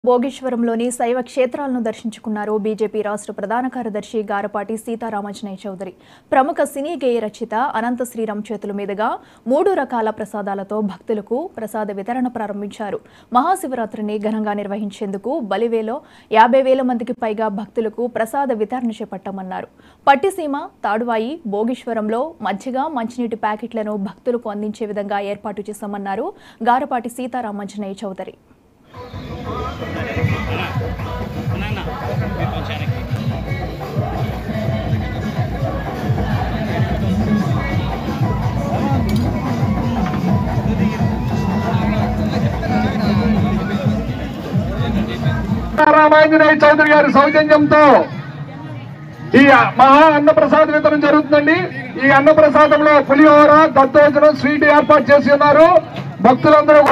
భోగేశ్వరంలోని శైవ క్షేత్రాలను దర్శించుకున్నారు బీజేపీ రాష్ట్ర ప్రధాన కార్యదర్శి గారపాటి సీతారామాంజనేయ చౌదరి ప్రముఖ సినీ గేయ రచయిత అనంత శ్రీరామ్ చేతుల మీదుగా మూడు రకాల ప్రసాదాలతో భక్తులకు ప్రసాద వితరణ ప్రారంభించారు మహాశివరాత్రిని ఘనంగా నిర్వహించేందుకు బలివేలో యాభై వేల మందికి పైగా భక్తులకు ప్రసాద వితరణ చేపట్టామన్నారు పట్టిసీమ తాడువాయి భోగేశ్వరంలో మజ్జిగ మంచినీటి ప్యాకెట్లను భక్తులకు అందించే విధంగా ఏర్పాటు చేశామన్నారు గారపాటి సీతారామాంజనేయ చౌదరి నాన్న మీరు కొంచెం వెనక్కి. రామాంజనేయ చౌదరి గారి సౌజన్యంతో ఈ మహా అన్నప్రసాద వితరణ జరుగుతుందండి ఈ అన్నప్రసాదంలో పులిహోర దత్తోజనం స్వీట్ ఏర్పాటు చేసి ఉన్నారు భక్తులందరూ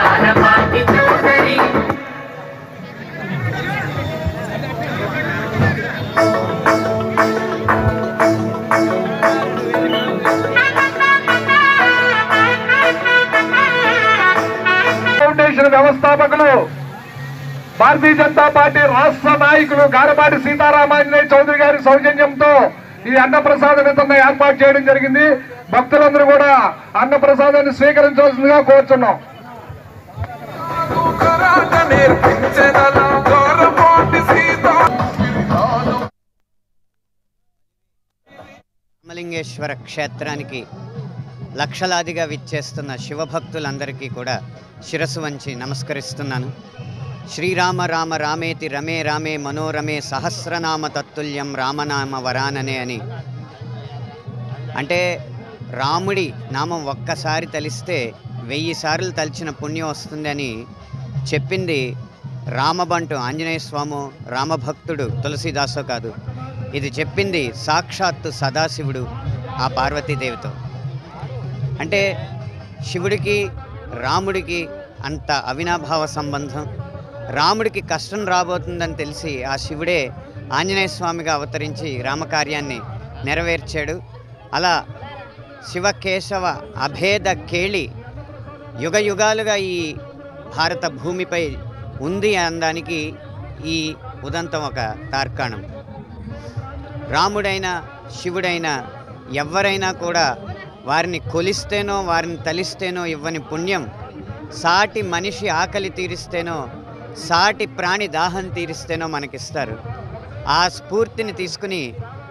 ఫౌండేషన్ వ్యవస్థాపకులు భారతీయ జనతా పార్టీ రాష్ట్ర నాయకులు గారపాటి సీతారామాంజనేయ చౌదరి గారి సౌజన్యంతో ఈ అన్నప్రసాద వితరణ ఏర్పాటు చేయడం జరిగింది భక్తులందరూ కూడా అన్నప్రసాదాన్ని స్వీకరించవలసిందిగా కోరుతున్నాం కరాట నేర్పించెదల గౌరవోటి సీత రామలింగేశ్వర క్షేత్రానికి లక్షలాదిగా విచ్చేస్తున్న శివభక్తులందరికీ కూడా శిరసు వంచి నమస్కరిస్తున్నాను శ్రీరామ రామ రామేతి రమే రామే మనోరమే సహస్రనామ తత్తుల్యం రామనామ వరాననే అని అంటే రాముడి నామం ఒక్కసారి తలిస్తే వెయ్యి సార్లు తలిచిన పుణ్యం వస్తుందని చెప్పింది రామబంటు ఆంజనేయ స్వాము రామభక్తుడు తులసీదాసో కాదు ఇది చెప్పింది సాక్షాత్తు సదాశివుడు ఆ పార్వతీదేవితో అంటే శివుడికి రాముడికి అంత అవినాభావ సంబంధం రాముడికి కష్టం రాబోతుందని తెలిసి ఆ శివుడే ఆంజనేయ స్వామిగా అవతరించి రామకార్యాన్ని నెరవేర్చాడు అలా శివకేశవ అభేద కేళి యుగ యుగాలుగా ఈ భారత భూమిపై ఉంది అనడానికి ఈ ఉదంతం ఒక తార్కాణం రాముడైనా శివుడైనా ఎవరైనా కూడా వారిని కొలిస్తేనో వారిని తలిస్తేనో ఇవ్వని పుణ్యం సాటి మనిషి ఆకలి తీరిస్తేనో సాటి ప్రాణి దాహం తీరిస్తేనో మనకిస్తారు ఆ స్ఫూర్తిని తీసుకుని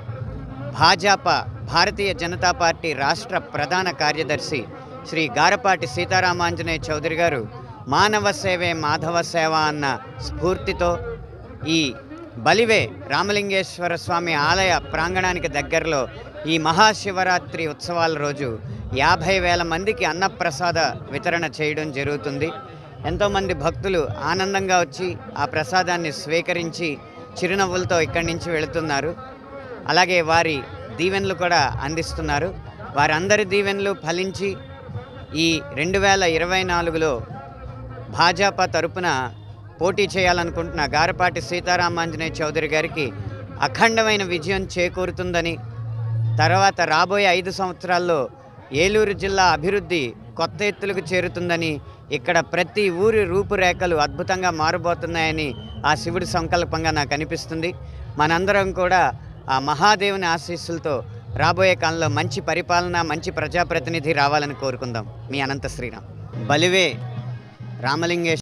భాజపా భారతీయ జనతా పార్టీ రాష్ట్ర ప్రధాన కార్యదర్శి శ్రీ గారపాటి సీతారామాంజనేయ చౌదరి గారు మానవ సేవే మాధవ సేవ అన్న స్ఫూర్తితో ఈ బలివే రామలింగేశ్వర స్వామి ఆలయ ప్రాంగణానికి దగ్గరలో ఈ మహాశివరాత్రి ఉత్సవాల రోజు యాభై వేల మందికి అన్నప్రసాద వితరణ చేయడం జరుగుతుంది ఎంతోమంది భక్తులు ఆనందంగా వచ్చి ఆ ప్రసాదాన్ని స్వీకరించి చిరునవ్వులతో ఇక్కడి నుంచి వెళుతున్నారు అలాగే వారి దీవెనలు కూడా అందిస్తున్నారు వారందరి దీవెనలు ఫలించి ఈ రెండు వేల ఇరవై నాలుగులో భాజపా తరపున పోటీ చేయాలనుకుంటున్న గారపాటి సీతారామాంజనేయ చౌదరి గారికి అఖండమైన విజయం చేకూరుతుందని తర్వాత రాబోయే ఐదు సంవత్సరాల్లో ఏలూరు జిల్లా అభివృద్ధి కొత్త ఎత్తులకు చేరుతుందని ఇక్కడ ప్రతి ఊరి రూపురేఖలు అద్భుతంగా మారబోతున్నాయని ఆ శివుడి సంకల్పంగా నాకు అనిపిస్తుంది మనందరం కూడా ఆ మహాదేవుని ఆశీస్సులతో రాబోయే కాలంలో మంచి పరిపాలన మంచి ప్రజాప్రతినిధి రావాలని కోరుకుందాం మీ అనంత శ్రీరామ్ బలివే రామలింగేశ్వర